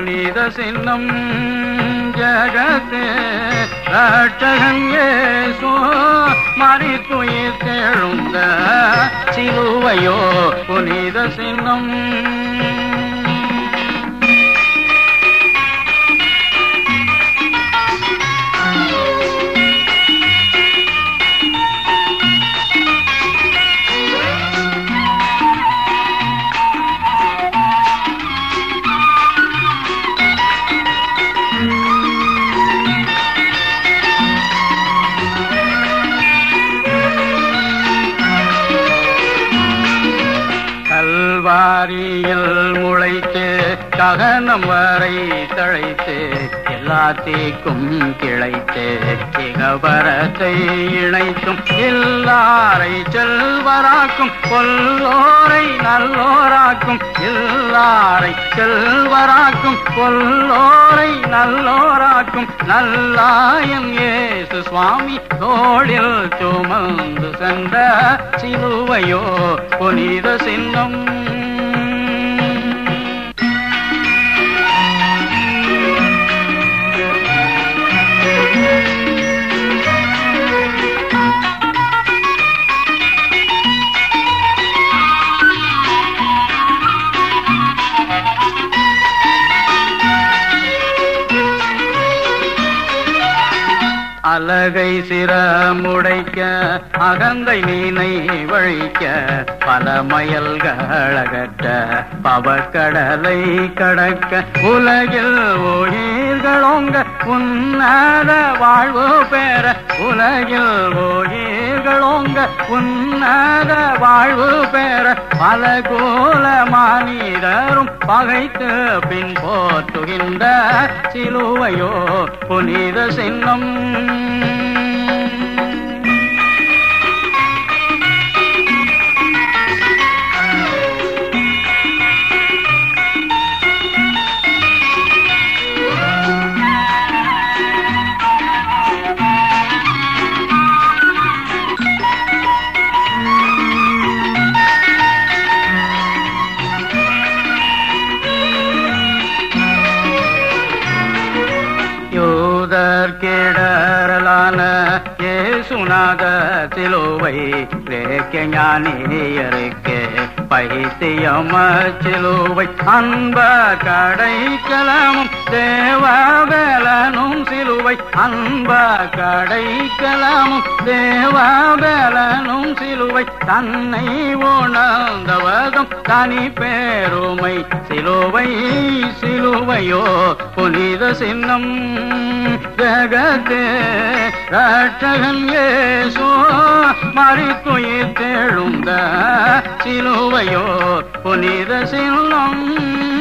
புனித சின்னம் ஜகத்தே ரட்சகன் ஏசோ மறித்துயிர் தெழுந்த சிலுவையோ புனித சின்னம் கல்வாரியில் முளைத்து ககனம் வரை தழைத்து எல்லா தீக்கும் கிளைத்து இகவரத்தை இணைத்தும் எல்லாரை செல்வராக்கும் கொல்லோரை நல்லோராக்கும் எல்லாரை செல்வராக்கும் கொல்லோரை நல்லோராக்கும் நல்லாயன் ஏசு சுவாமி தோளில் சுமந்து சென்ற சிலுவையோ புனித சின்னம் அலகை சிரமுடைக்க அகந்தை மீனை வழிக்க பல மயல்களகற்ற பவக்கடலை கடக்க உலகில் ஓயிர்களோங்க உன்னத வாழ்வு பெற உலகில் ஓயிர்களோங்க உன்னத வாழ்வு பெற பல கோல மானிடரும் பகைத்து பின் போற்றுகின்ற சிலுவையோ புனித சின்னம் யூதர் கிடரலான ஏசுநாத சிலுவை கிரேக்க ஞானியருக்கு பைத்தியம சிலுவை அன்ப கடைக்கலமும் தேவபலனும் சிலுவை அன்ப கடைக்கலமும் தேவபலனும் சிலுவை தன்னை உணர்ந்தவதும் தனி பெருமை சிலுவை சிலுவையோ புனித சின்னம் ஜகத்தே ரட்சகன் ஏசோ மறித்துயிர் தெழுந்த சிலுவையோ புனித சின்னம்